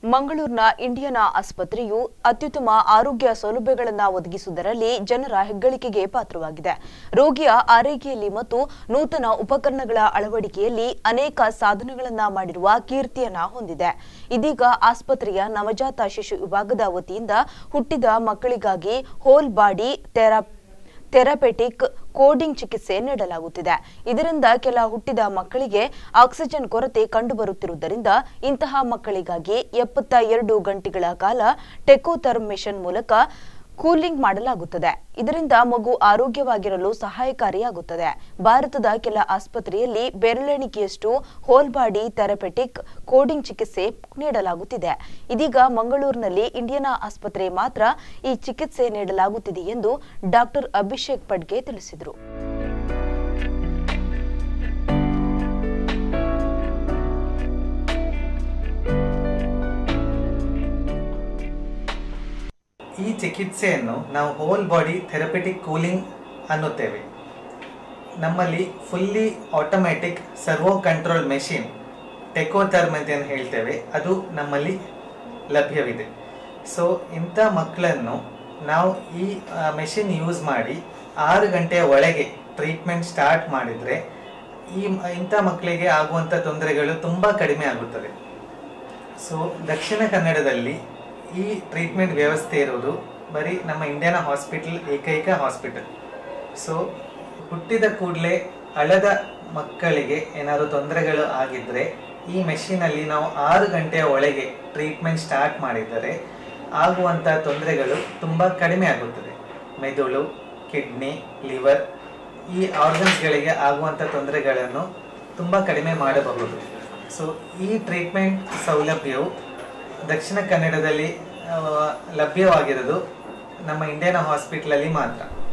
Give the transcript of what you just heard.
ಮಂಗಳೂರಿನ ಇಂಡಿಯನ್ ಆಸ್ಪತ್ರೆಯು ಅತ್ಯುತ್ತಮ ಆರೋಗ್ಯ ಸೌಲಭ್ಯಗಳನ್ನು ಒದಗಿಸುವುದರಲ್ಲಿ ಜನರ ಹೆಗ್ಗಳಿಕೆಗೆ ಪಾತ್ರವಾಗಿದೆ ರೋಗಿಯ ಆರೈಕೆಯಲ್ಲಿ ಮತ್ತು ನೂತನ ಉಪಕರಣಗಳ ಅಳವಡಿಕೆಯಲ್ಲಿ ಅನೇಕ ಸಾಧನೆಗಳನ್ನ ಮಾಡಿರುವ ಕೀರ್ತಿಯನ್ನ ಹೊಂದಿದೆ ಇದೀಗ ಆಸ್ಪತ್ರೆಯ ನವಜಾತ ಶಿಶು ವಿಭಾಗದ ವತಿಯಿಂದ ಹುಟ್ಟಿದ ಮಕ್ಕಳಿಗಾಗಿ whole body therapy therapeutic cooling ಚಿಕಿತ್ಸೆ ನೀಡಲಾಗುತ್ತಿದೆ ಇದರಿಂದ ಕೆಲ ಹುಟ್ಟಿದ ಮಕ್ಕಳಿಗೆ ಆಕ್ಸಿಜನ್ ಕೊರತೆ ಕಂಡುಬರುತ್ತಿರುವುದರಿಂದ ಇಂತಹ ಮಕ್ಕಳಿಗಾಗಿ ಎಪ್ಪತ್ತ ಎರಡು ಗಂಟೆಗಳ ಕಾಲ ಟೆಕೋಥರ್ಮ್ ಮಿಷನ್ ಮೂಲಕ ಕೂಲಿಂಗ್ ಮಾಡಲಾಗುತ್ತದೆ ಇದರಿಂದ ಮಗು ಆರೋಗ್ಯವಾಗಿರಲು ಸಹಾಯಕಾರಿಯಾಗುತ್ತದೆ ಭಾರತದ ಕೆಲ ಆಸ್ಪತ್ರೆಯಲ್ಲಿ ಬೆರಳೆಣಿಕೆಯಷ್ಟು ಹೋಲ್ ಬಾಡಿ ಥೆರಪೆಟಿಕ್ ಕೋಡಿಂಗ್ ಚಿಕಿತ್ಸೆ ನೀಡಲಾಗುತ್ತಿದೆ ಇದೀಗ ಮಂಗಳೂರಿನಲ್ಲಿ ಇಂಡಿಯನ್ ಆಸ್ಪತ್ರೆ ಮಾತ್ರ ಈ ಚಿಕಿತ್ಸೆ ನೀಡಲಾಗುತ್ತಿದೆ ಎಂದು ಡಾಕ್ಟರ್ ಅಭಿಷೇಕ್ ಪಡ್ಗೆ ತಿಳಿಸಿದರು ಈ ಚಿಕಿತ್ಸೆಯನ್ನು ನಾವು ಹೋಲ್ ಬಾಡಿ ಥೆರಪೆಟಿಕ್ ಕೂಲಿಂಗ್ ಅನ್ನುತ್ತೇವೆ ನಮ್ಮಲ್ಲಿ fully automatic servo control machine Tecotherm ಅಂತ ಏನು ಹೇಳ್ತೇವೆ ಅದು ನಮ್ಮಲ್ಲಿ ಲಭ್ಯವಿದೆ ಸೊ ಇಂಥ ಮಕ್ಕಳನ್ನು ನಾವು ಈ ಮೆಷಿನ್ ಯೂಸ್ ಮಾಡಿ ಆರು ಗಂಟೆಯ ಒಳಗೆ ಟ್ರೀಟ್ಮೆಂಟ್ ಸ್ಟಾರ್ಟ್ ಮಾಡಿದರೆ ಈ ಮ- ಇಂಥ ಮಕ್ಕಳಿಗೆ ಆಗುವಂಥ ತೊಂದರೆಗಳು ತುಂಬ ಕಡಿಮೆ ಆಗುತ್ತದೆ ಸೊ ದಕ್ಷಿಣ ಕನ್ನಡದಲ್ಲಿ ಈ ಟ್ರೀಟ್ಮೆಂಟ್ ವ್ಯವಸ್ಥೆ ಇರುವುದು ಬರೀ ನಮ್ಮ ಇಂಡಿಯನ್ ಹಾಸ್ಪಿಟಲ್ ಏಕೈಕ ಹಾಸ್ಪಿಟಲ್ ಸೊ ಹುಟ್ಟಿದ ಕೂಡಲೇ ಅಳದ ಮಕ್ಕಳಿಗೆ ಏನಾದರೂ ತೊಂದರೆಗಳು ಆಗಿದ್ದರೆ ಈ ಮೆಷಿನಲ್ಲಿ ನಾವು ಆರು ಗಂಟೆಯ ಒಳಗೆ ಟ್ರೀಟ್ಮೆಂಟ್ ಸ್ಟಾರ್ಟ್ ಮಾಡಿದರೆ ಆಗುವಂಥ ತೊಂದರೆಗಳು ತುಂಬ ಕಡಿಮೆ ಆಗುತ್ತದೆ ಮೆದುಳು ಕಿಡ್ನಿ ಲಿವರ್ ಈ ಆರ್ಗನ್ಸ್ಗಳಿಗೆ ಆಗುವಂಥ ತೊಂದರೆಗಳನ್ನು ತುಂಬ ಕಡಿಮೆ ಮಾಡಬಹುದು ಸೊ ಈ ಟ್ರೀಟ್ಮೆಂಟ್ ಸೌಲಭ್ಯವು ದಕ್ಷಿಣ ಕನ್ನಡದಲ್ಲಿ ಆ, ಲಭ್ಯವಾಗಿರೋದು ನಮ್ಮ ಇಂಡಿಯನ್ ಹಾಸ್ಪಿಟ್ಲಲ್ಲಿ ಮಾತ್ರ